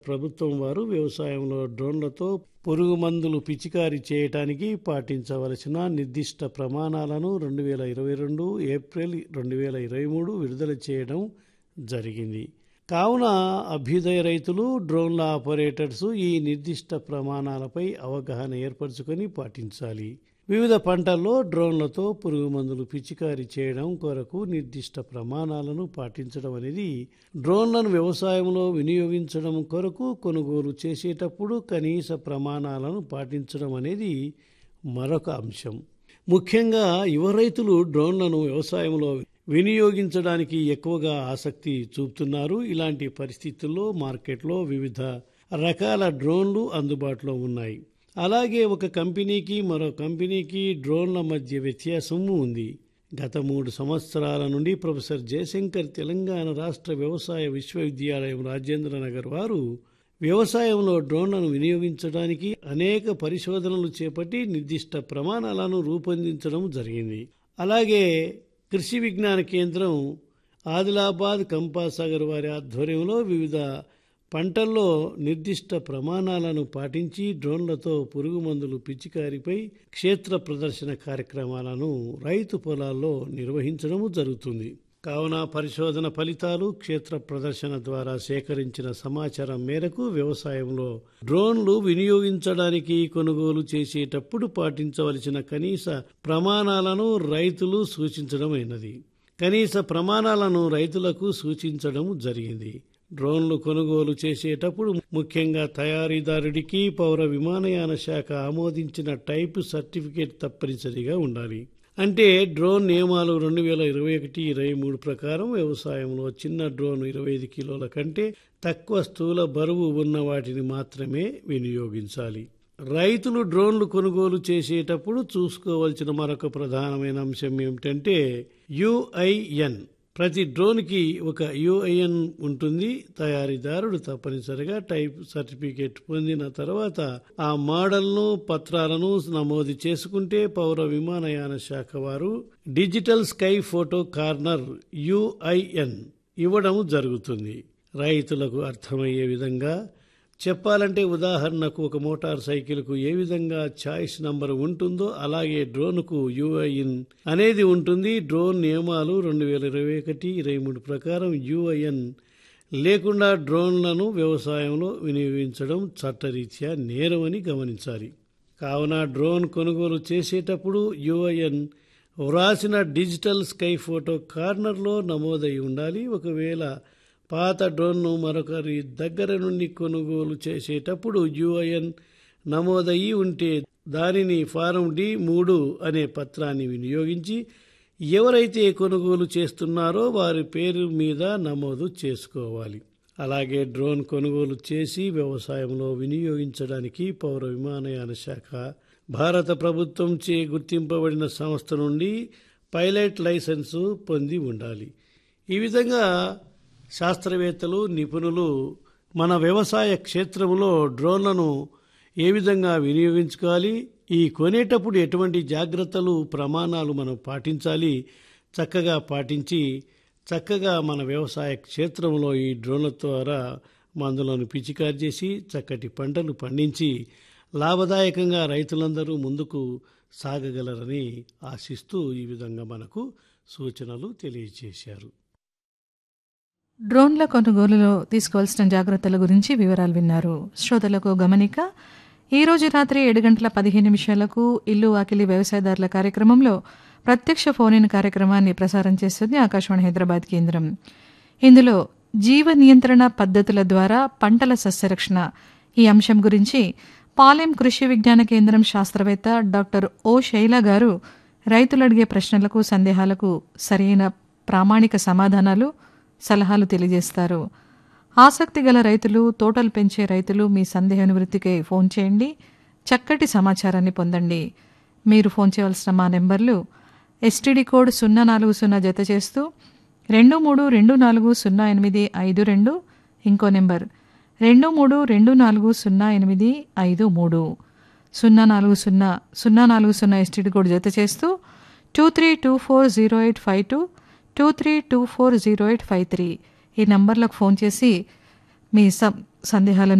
ప్రభుత్వం వారు వ్యవసాయంలో డ్రోన్లతో పురుగు మందులు పిచికారీ చేయటానికి పాటించవలసిన నిర్దిష్ట ప్రమాణాలను రెండు వేల ఇరవై రెండు ఏప్రిల్ రెండు వేల ఇరవై మూడు విడుదల చేయడం జరిగింది కావున అభ్యుదయ రైతులు డ్రోన్ల ఆపరేటర్స్ ఈ నిర్దిష్ట ప్రమాణాలపై అవగాహన ఏర్పరచుకొని పాటించాలి వివిధ పంటల్లో డ్రోన్లతో పురుగు మందులు పిచికారీ చేయడం కొరకు నిర్దిష్ట ప్రమాణాలను పాటించడం అనేది డ్రోన్లను వ్యవసాయంలో వినియోగించడం కొరకు కొనుగోలు చేసేటప్పుడు కనీస ప్రమాణాలను పాటించడం అనేది మరొక అంశం ముఖ్యంగా యువ రైతులు డ్రోన్లను వ్యవసాయంలో వినియోగించడానికి ఎక్కువగా ఆసక్తి చూపుతున్నారు ఇలాంటి పరిస్థితుల్లో మార్కెట్లో వివిధ రకాల డ్రోన్లు అందుబాటులో ఉన్నాయి అలాగే ఒక కంపెనీకి మరో కంపెనీకి డ్రోన్ల మధ్య వ్యత్యాసము ఉంది గత మూడు సంవత్సరాల నుండి ప్రొఫెసర్ జయశంకర్ తెలంగాణ రాష్ట్ర వ్యవసాయ విశ్వవిద్యాలయం రాజేంద్ర నగర్ వారు వ్యవసాయంలో డ్రోన్లను వినియోగించడానికి అనేక పరిశోధనలు చేపట్టి నిర్దిష్ట ప్రమాణాలను రూపొందించడం జరిగింది అలాగే కృషి విజ్ఞాన కేంద్రం ఆదిలాబాద్ కంపాసాగర్ వారి ఆధ్వర్యంలో వివిధ పంటల్లో నిర్దిష్ట ప్రమాణాలను పాటించి డ్రోన్లతో పురుగు మందులు పిచికారిపై క్షేత్ర ప్రదర్శన కార్యక్రమాలను రైతు పొలాల్లో నిర్వహించడం జరుగుతుంది కావున పరిశోధన ఫలితాలు క్షేత్ర ప్రదర్శన ద్వారా సేకరించిన సమాచారం మేరకు వ్యవసాయంలో డ్రోన్లు వినియోగించడానికి కొనుగోలు చేసేటప్పుడు పాటించవలసిన కనీస ప్రమాణాలను రైతులు సూచించడమైనది కనీస ప్రమాణాలను రైతులకు సూచించడం జరిగింది డ్రోన్లు కొనుగోలు చేసేటప్పుడు ముఖ్యంగా తయారీదారుడికి పౌర విమానయాన శాఖ ఆమోదించిన టైప్ సర్టిఫికేట్ తప్పనిసరిగా ఉండాలి అంటే డ్రోన్ నియమాలు రెండు వేల ఇరవై ఒకటి ఇరవై మూడు ప్రకారం వ్యవసాయంలో చిన్న డ్రోన్ ఇరవై ఐదు కిలోల కంటే తక్కువ స్థూల బరువు ఉన్న వాటిని మాత్రమే వినియోగించాలి రైతులు డ్రోన్లు కొనుగోలు చేసేటప్పుడు చూసుకోవాల్సిన మరొక ప్రధానమైన అంశం ఏమిటంటే యుఐఎన్ ప్రతి డ్రోన్కి ఒక యుఐఎన్ ఉంటుంది తయారీదారుడు తప్పనిసరిగా టైప్ సర్టిఫికేట్ పొందిన తర్వాత ఆ మోడల్ను పత్రాలను నమోదు చేసుకుంటే పౌర విమానయాన శాఖ వారు digital sky photo corner UIN ఇవ్వడం జరుగుతుంది రైతులకు అర్థమయ్యే విధంగా చెప్పాలంటే ఉదాహరణకు ఒక మోటార్ సైకిల్కు ఏ విధంగా ఛాయిస్ నంబర్ ఉంటుందో అలాగే డ్రోన్కు యుఐఎన్ అనేది ఉంటుంది డ్రోన్ నియమాలు రెండు వేల ఇరవై ఒకటి ఇరవై మూడు ప్రకారం యుఐఎన్ లేకుండా డ్రోన్లను వ్యవసాయంలో వినియోగించడం చట్టరీత్యా నేరమని గమనించాలి కావున డ్రోన్ కొనుగోలు చేసేటప్పుడు యుఐఎన్ వ్రాసిన డిజిటల్ స్కై ఫోటో కార్నర్లో నమోదై ఉండాలి ఒకవేళ పాత డ్రోన్ను మరొకరి దగ్గర నుండి కొనుగోలు చేసేటప్పుడు యుఐఎన్ నమోదయ్యి ఉంటే దానిని ఫారం డి మూడు అనే పత్రాన్ని వినియోగించి ఎవరైతే కొనుగోలు చేస్తున్నారో వారి పేరు మీద నమోదు చేసుకోవాలి అలాగే డ్రోన్ కొనుగోలు చేసి వ్యవసాయంలో వినియోగించడానికి పౌర విమానయాన శాఖ భారత ప్రభుత్వం చే గుర్తింపబడిన సంస్థ నుండి పైలట్ లైసెన్సు పొంది ఉండాలి ఈ విధంగా శాస్త్రవేత్తలు నిపుణులు మన వ్యవసాయ క్షేత్రంలో డ్రోన్లను ఏ విధంగా వినియోగించుకోవాలి ఈ కొనేటప్పుడు ఎటువంటి జాగ్రత్తలు ప్రమాణాలు మనం పాటించాలి చక్కగా పాటించి చక్కగా మన వ్యవసాయ క్షేత్రంలో ఈ డ్రోన్ల ద్వారా మందులను పిచికారి చేసి చక్కటి పంటలు పండించి లాభదాయకంగా రైతులందరూ ముందుకు సాగగలరని ఆశిస్తూ ఈ విధంగా మనకు సూచనలు తెలియజేశారు డ్రోన్ల కొనుగోలులో తీసుకోవాల్సిన జాగ్రత్తల గురించి వివరాలు విన్నారు శ్రోతలకు గమనిక ఈ రోజు రాత్రి ఏడు గంటల పదిహేను నిమిషాలకు ఇల్లు వాకిలి వ్యవసాయదారుల కార్యక్రమంలో ప్రత్యక్ష ఫోన్ ఇన్ కార్యక్రమాన్ని ప్రసారం చేస్తుంది ఆకాశవాణి హైదరాబాద్ కేంద్రం ఇందులో జీవ నియంత్రణ పద్ధతుల ద్వారా పంటల సస్యరక్షణ ఈ అంశం గురించి పాలెం కృషి విజ్ఞాన కేంద్రం శాస్త్రవేత్త డాక్టర్ ఓ శైల గారు రైతులు అడిగే ప్రశ్నలకు సందేహాలకు సరైన ప్రామాణిక సమాధానాలు సలహాలు తెలియజేస్తారు ఆసక్తి గల రైతులు తోటలు పెంచే రైతులు మీ సందేహ నివృత్తికై ఫోన్ చేయండి చక్కటి సమాచారాన్ని పొందండి మీరు ఫోన్ చేయవలసిన మా నెంబర్లు ఎస్టీడీ కోడ్ సున్నా నాలుగు సున్నా జత చేస్తూ రెండు మూడు రెండు నాలుగు సున్నా ఎనిమిది ఐదు రెండు ఇంకో నెంబర్ రెండు మూడు రెండు నాలుగు సున్నా ఎనిమిది ఐదు మూడు సున్నా నాలుగు సున్నా సున్నా నాలుగు సున్నా ఎస్టీడీ కోడ్ జత చేస్తూ two three two four zero eight five two two three two four zero eight five three ఈ నంబర్లకు ఫోన్ చేసి మీ సం సందేహాలను